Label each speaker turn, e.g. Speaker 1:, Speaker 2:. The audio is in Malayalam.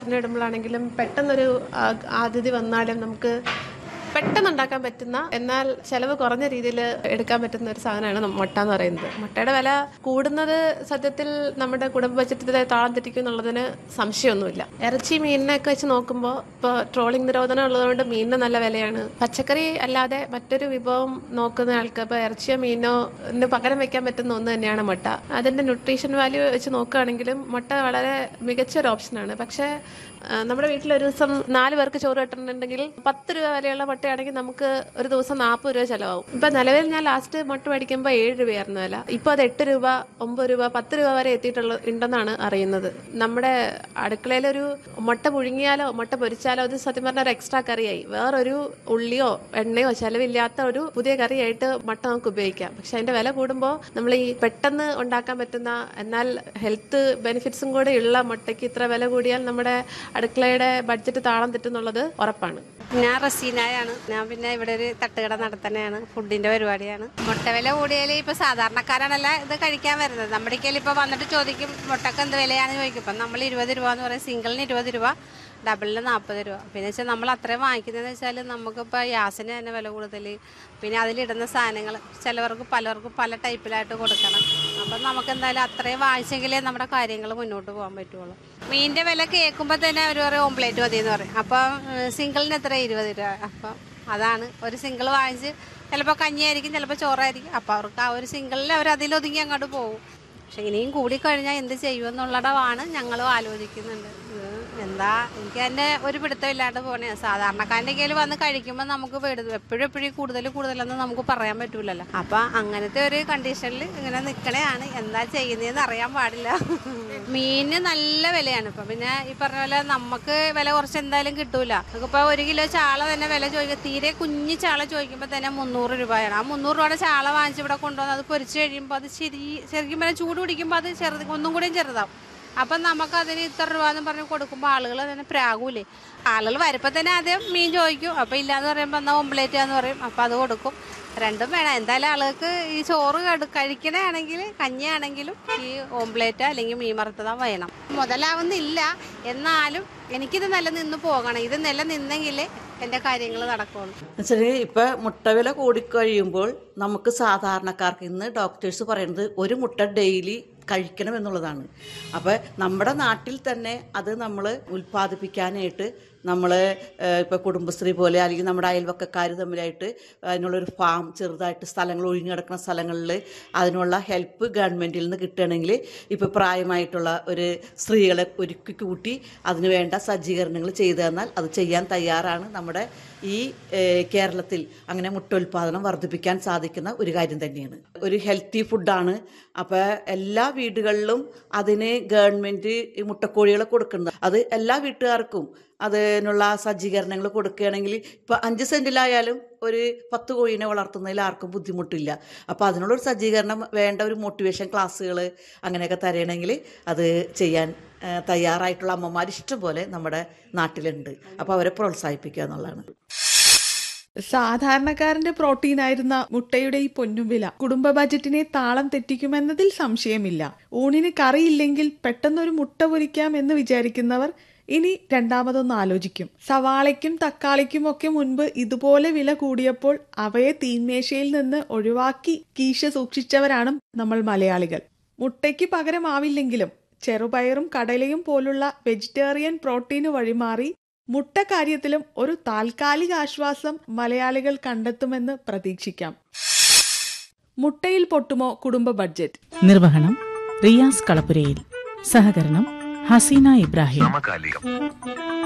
Speaker 1: ഇടുമ്പോഴാണെങ്കിലും പെട്ടെന്നൊരു ആ, അതിഥി വന്നാലും നമുക്ക് പെട്ടെന്ന് ഉണ്ടാക്കാൻ പറ്റുന്ന എന്നാൽ ചെലവ് കുറഞ്ഞ രീതിയിൽ എടുക്കാൻ പറ്റുന്ന ഒരു സാധനമാണ് നം- മുട്ട എന്ന് പറയുന്നത് മുട്ടയുടെ വില കൂടുന്നത് സത്യത്തിൽ നമ്മുടെ കുടുംബ ബജറ്റിനെ താളം തെറ്റിക്കും എന്നുള്ളതിന് സംശയമൊന്നുമില്ല ഇറച്ചി മീനിനെയൊക്കെ വെച്ച് നോക്കുമ്പോൾ ഇപ്പോൾ ട്രോളിംഗ് നിരോധനം ഉള്ളതുകൊണ്ട് മീനിന് നല്ല വിലയാണ് പച്ചക്കറി അല്ലാതെ മറ്റൊരു വിഭവം നോക്കുന്ന ആൾക്ക് ഇപ്പോൾ ഇറച്ചിയോ മീനോ ന് പകരം വെക്കാൻ പറ്റുന്ന ഒന്ന് തന്നെയാണ് മുട്ട അതിന്റെ ന്യൂട്രീഷൻ വാല്യൂ വെച്ച് നോക്കുകയാണെങ്കിലും മുട്ട വളരെ മികച്ച ഒരു ഓപ്ഷനാണ് പക്ഷേ ആ, നമ്മുടെ വീട്ടിൽ ഒരു ദിവസം നാല് പേർക്ക് ചോറ് കിട്ടുന്നുണ്ടെങ്കിൽ പത്ത് രൂപ വിലയുള്ള മുട്ടയാണെങ്കിൽ നമുക്ക് ഒരു ദിവസം നാൽപ്പത് രൂപ ചിലവാകും ഇപ്പൊ നിലവിൽ ഞാൻ ലാസ്റ്റ് മുട്ട മേടിക്കുമ്പോൾ ഏഴ് രൂപയായിരുന്നു വില ഇപ്പൊ അത് എട്ട് രൂപ ഒമ്പത് രൂപ പത്ത് രൂപ വരെ എത്തിയിട്ടുള്ള ഉണ്ടെന്നാണ് അറിയുന്നത് നമ്മുടെ അടുക്കളയിലൊരു മുട്ട പുഴുങ്ങിയാലോ മുട്ട പൊരിച്ചാലോ അത് സത്യം പറഞ്ഞ ഒരു എക്സ്ട്രാ കറിയായി വേറൊരു ഉള്ളിയോ എണ്ണയോ ചെലവില്ലാത്ത ഒരു പുതിയ കറിയായിട്ട് മുട്ട നമുക്ക് ഉപയോഗിക്കാം പക്ഷെ അതിന്റെ വില കൂടുമ്പോൾ നമ്മൾ ഈ പെട്ടെന്ന് ഉണ്ടാക്കാൻ പറ്റുന്ന എന്നാൽ ഹെൽത്ത് ബെനിഫിറ്റ്സും കൂടെ ഉള്ള മുട്ടയ്ക്ക് ഇത്ര വില കൂടിയാൽ നമ്മുടെ അടുക്കളയുടെ ബഡ്ജറ്റ് താളം തെറ്റുന്നുള്ളത് ഉറപ്പാണ്
Speaker 2: ഞാൻ റസീനായാണ് ഞാൻ പിന്നെ ഇവിടെ ഒരു തട്ടുകട നടത്തന്നെയാണ് ഫുഡിന്റെ പരിപാടിയാണ് മുട്ട വില കൂടിയാൽ ഇപ്പൊ സാധാരണക്കാരാണല്ല ഇത് കഴിക്കാൻ വരുന്നത് നമ്മുടെ കയ്യിൽ ഇപ്പൊ വന്നിട്ട് ചോദിക്കും മുട്ടക്ക് എന്ത് വിലയാണെന്ന് ചോദിക്കും ഇപ്പം നമ്മൾ ഇരുപത് രൂപ എന്ന് പറയും സിംഗിളിന് ഇരുപത് രൂപ ഡബിളിന് നാൽപ്പത് രൂപ പിന്നെ വെച്ചാൽ നമ്മൾ അത്രയും വാങ്ങിക്കുന്നതെന്ന് വെച്ചാൽ നമുക്കിപ്പോൾ ഗ്യാസിന് തന്നെ വില കൂടുതൽ പിന്നെ അതിലിടുന്ന സാധനങ്ങൾ ചിലവർക്ക് പലർക്കും പല ടൈപ്പിലായിട്ട് കൊടുക്കണം അപ്പം നമുക്ക് എന്തായാലും അത്രയും വാങ്ങിച്ചെങ്കിലേ നമ്മുടെ കാര്യങ്ങൾ മുന്നോട്ട് പോകാൻ പറ്റുള്ളൂ മീനിൻ്റെ വില കേൾക്കുമ്പോൾ തന്നെ അവർ പറയും ഓംപ്ലേറ്റ് മതി എന്ന് പറയും അപ്പം സിംഗിളിന് എത്ര ഇരുപത് രൂപ അപ്പം അതാണ് ഒരു സിംഗിൾ വാങ്ങിച്ച് ചിലപ്പോൾ കഞ്ഞിയായിരിക്കും ചിലപ്പോൾ ചോറായിരിക്കും അപ്പോൾ അവർക്ക് ആ ഒരു സിംഗിളിൽ അവർ അതിലൊതുങ്ങി അങ്ങോട്ട് പോകും പക്ഷെ ഇനിയും കൂടിക്കഴിഞ്ഞാൽ എന്ത് ചെയ്യുമെന്നുള്ളടവാണ് ഞങ്ങളും ആലോചിക്കുന്നുണ്ട് ഇത് എന്താ എനിക്ക് അതിൻ്റെ ഒരു പിടുത്തമില്ലാണ്ട് പോണേ സാധാരണക്കാരൻ്റെ കയ്യിൽ വന്ന് കഴിക്കുമ്പോൾ നമുക്ക് പേടും എപ്പോഴും എപ്പോഴും കൂടുതൽ കൂടുതലെന്ന് നമുക്ക് പറയാൻ പറ്റൂലല്ലോ അപ്പം അങ്ങനത്തെ ഒരു കണ്ടീഷനിൽ ഇങ്ങനെ നിൽക്കണയാണ് എന്താ ചെയ്യുന്നതെന്ന് അറിയാൻ പാടില്ല മീനിന് നല്ല വിലയാണ് ഇപ്പം പിന്നെ ഈ പറഞ്ഞ പോലെ നമുക്ക് വില കുറച്ച് എന്തായാലും കിട്ടൂല നമുക്കിപ്പോൾ ഒരു കിലോ ചാള തന്നെ വില ചോദിക്കുക തീരെ കുഞ്ഞു ചാള ചോദിക്കുമ്പോൾ തന്നെ മുന്നൂറ് രൂപയാണ് ആ മുന്നൂറ് രൂപയുടെ ചാള വാങ്ങിച്ച് ഇവിടെ കൊണ്ടുവന്ന് അത് പൊരിച്ച് കഴിയുമ്പോൾ അത് ശരി ശരിക്കും പറഞ്ഞാൽ ചൂട് പിടിക്കുമ്പോൾ അത് ചെറുത് ഒന്നും കൂടിയും ചെറുതാവും അപ്പം നമുക്ക് അതിന് ഇത്ര രൂപ എന്ന് പറഞ്ഞ് കൊടുക്കുമ്പോൾ ആളുകൾ തന്നെ പ്രാകൂലേ ആളുകൾ വരുമ്പോൾ തന്നെ ആദ്യം മീൻ ചോദിക്കും അപ്പം ഇല്ലാന്ന് പറയുമ്പോൾ എന്നാൽ ഓംപ്ലേറ്റ് എന്ന് പറയും അപ്പം അത് കൊടുക്കും രണ്ടും വേണം എന്തായാലും ആളുകൾക്ക് ഈ ചോറ് കടു കഴിക്കണയാണെങ്കിൽ കഞ്ഞിയാണെങ്കിലും ഈ ഓംപ്ലേറ്റ് അല്ലെങ്കിൽ മീൻ വറുത്തതാ വേണം മുതലാവുന്നില്ല എന്നാലും എനിക്കിത് നിലനിന്ന് പോകണം ഇത് നിലനിന്നെങ്കിലേ എൻ്റെ കാര്യങ്ങൾ നടക്കുള്ളൂ
Speaker 3: എന്നുവെച്ചാൽ ഇപ്പൊ മുട്ട വില കൂടിക്കഴിയുമ്പോൾ നമുക്ക് സാധാരണക്കാർക്ക് ഇന്ന് ഡോക്ടേഴ്സ് പറയുന്നത് ഒരു മുട്ട ഡെയിലി കഴിക്കണം എന്നുള്ളതാണ് അപ്പോൾ നമ്മുടെ നാട്ടിൽ തന്നെ അത് നമ്മൾ ഉൽപ്പാദിപ്പിക്കാനായിട്ട് നമ്മൾ ഇപ്പോൾ കുടുംബശ്രീ പോലെ അല്ലെങ്കിൽ നമ്മുടെ അയൽവക്കക്കാർ തമ്മിലായിട്ട് അതിനുള്ളൊരു ഫാം ചെറുതായിട്ട് സ്ഥലങ്ങൾ ഒഴിഞ്ഞു കിടക്കുന്ന സ്ഥലങ്ങളിൽ അതിനുള്ള ഹെൽപ്പ് ഗവൺമെൻറ്റിൽ നിന്ന് കിട്ടുകയാണെങ്കിൽ ഇപ്പോൾ പ്രായമായിട്ടുള്ള ഒരു സ്ത്രീകളെ ഒരുക്കി കൂട്ടി അതിന് വേണ്ട സജ്ജീകരണങ്ങൾ ചെയ്തു തന്നാൽ അത് ചെയ്യാൻ തയ്യാറാണ് നമ്മുടെ ഈ ഏഹ്, കേരളത്തിൽ അങ്ങനെ മുട്ട ഉൽപ്പാദനം വർദ്ധിപ്പിക്കാൻ സാധിക്കുന്ന ഒരു കാര്യം തന്നെയാണ് ഒരു ഹെൽത്തി ഫുഡാണ് അപ്പോൾ എല്ലാ വീടുകളിലും അതിന് ഗവൺമെൻറ് ഈ മുട്ടക്കോഴികളെ കൊടുക്കുന്നത് അത് എല്ലാ വീട്ടുകാർക്കും അതിനുള്ള സജ്ജീകരണങ്ങൾ കൊടുക്കുകയാണെങ്കിൽ ഇപ്പോൾ അഞ്ച് സെൻറ്റിലായാലും ഒരു പത്ത് കോഴീനെ വളർത്തുന്നതിൽ ആർക്കും ബുദ്ധിമുട്ടില്ല അപ്പോൾ അതിനുള്ളൊരു സജ്ജീകരണം വേണ്ട ഒരു മോട്ടിവേഷൻ ക്ലാസ്സുകൾ അങ്ങനെയൊക്കെ തരണമെങ്കിൽ അത് ചെയ്യാൻ ആ, തയ്യാറായിട്ടുള്ള അമ്മമാർ ഇഷ്ടംപോലെ നമ്മുടെ നാട്ടിലുണ്ട് അപ്പോൾ അവരെ പ്രോത്സാഹിപ്പിക്കുക എന്നുള്ളതാണ്
Speaker 4: സാധാരണക്കാരന്റെ പ്രോട്ടീനായിരുന്ന മുട്ടയുടെ ഈ പൊന്നും വില കുടുംബ ബജറ്റിനെ താളം തെറ്റിക്കുമെന്നതിൽ സംശയമില്ല ഊണിന് കറിയില്ലെങ്കിൽ പെട്ടെന്നൊരു മുട്ട പൊരിക്കാം എന്ന് വിചാരിക്കുന്നവർ ഇനി രണ്ടാമതൊന്ന് ആലോചിക്കും സവാളയ്ക്കും തക്കാളിക്കും ഒക്കെ മുൻപ് ഇതുപോലെ വില കൂടിയപ്പോൾ അവയെ തീന്മേശയിൽ നിന്ന് ഒഴിവാക്കി കീശ സൂക്ഷിച്ചവരാണ് നമ്മൾ മലയാളികൾ മുട്ടയ്ക്ക് പകരമാവില്ലെങ്കിലും ചെറുപയറും കടലയും പോലുള്ള വെജിറ്റേറിയൻ പ്രോട്ടീന് വഴിമാറി മുട്ട കാര്യത്തിലും ഒരു താൽക്കാലിക ആശ്വാസം മലയാളികൾ കണ്ടെത്തുമെന്ന് പ്രതീക്ഷിക്കാം മുട്ടയിൽ പൊട്ടുമോ കുടുംബ ബഡ്ജറ്റ്
Speaker 5: നിർവഹണം റിയാസ് കളപ്പുരയിൽ സഹകരണം ഹസീന ഇബ്രാഹിം
Speaker 6: സമകാലികം